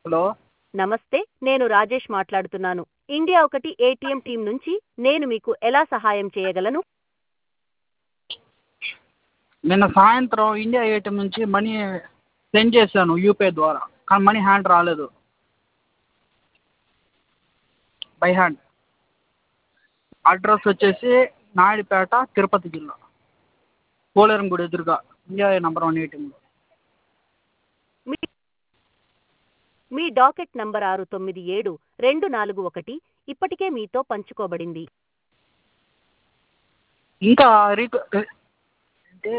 hello నమస్తే నేను రాజేష్ మాట్లాడుతున్నాను ఇండియా ఒకటి ఏటీఎం టీం నుంచి నేను మీకు ఎలా సహాయం చేయగలను నిన్న సాయంత్రం ఇండియా ఏటీఎం నుంచి మనీ సెండ్ చేశాను యూపీఐ ద్వారా కానీ మనీ హ్యాండ్ రాలేదు బై హ్యాండ్ అడ్రస్ వచ్చేసి నాయుడుపేట తిరుపతి జిల్లా పోలేరం గుడి ఎదురుగా ఇండియా నెంబర్ వన్ ఏటీఎంలో మీ మీ డాకెట్ నంబర్ ఆరు తొమ్మిది ఏడు రెండు నాలుగు ఒకటి ఇప్పటికే మీతో పంచుకోబడింది ఇంకా రీక అంటే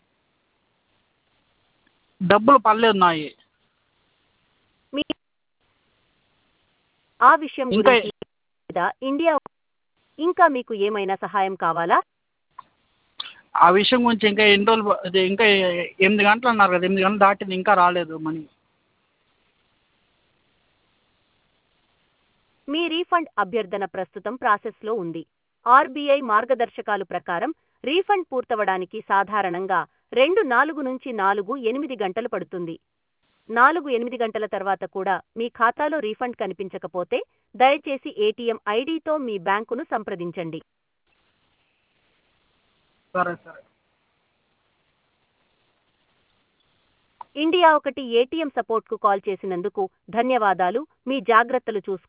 డబ్బులు పర్లేదు నాయి మీ ఆ విషయం ఇంకా- గురించి లేదా ఇండియా ఇంకా మీకు ఏమైనా సహాయం కావాలా ఆ విషయం గురించి ఇంకా ఎన్ని రోజులు ప- అదే ఇంకా ఎనిమిది గంటలు అన్నారు కదా ఎనిమిది గంటలు దాటింది ఇంకా రాలేదు మనీ మీ రీఫండ్ అభ్యర్థన ప్రస్తుతం ప్రాసెస్లో ఉంది ఆర్బీఐ మార్గదర్శకాలు ప్రకారం రీఫండ్ పూర్తవడానికి సాధారణంగా రెండు నాలుగు నుంచి నాలుగు ఎనిమిది గంటలు పడుతుంది నాలుగు ఎనిమిది గంటల తర్వాత కూడా మీ ఖాతాలో రీఫండ్ కనిపించకపోతే దయచేసి ఏటీఎం ఐడితో మీ బ్యాంకును సంప్రదించండి సరే సరే ఇండియా ఒకటి ఏటీఎం సపోర్ట్కు కాల్ చేసినందుకు ధన్యవాదాలు మీ జాగ్రత్తలు చూసుకో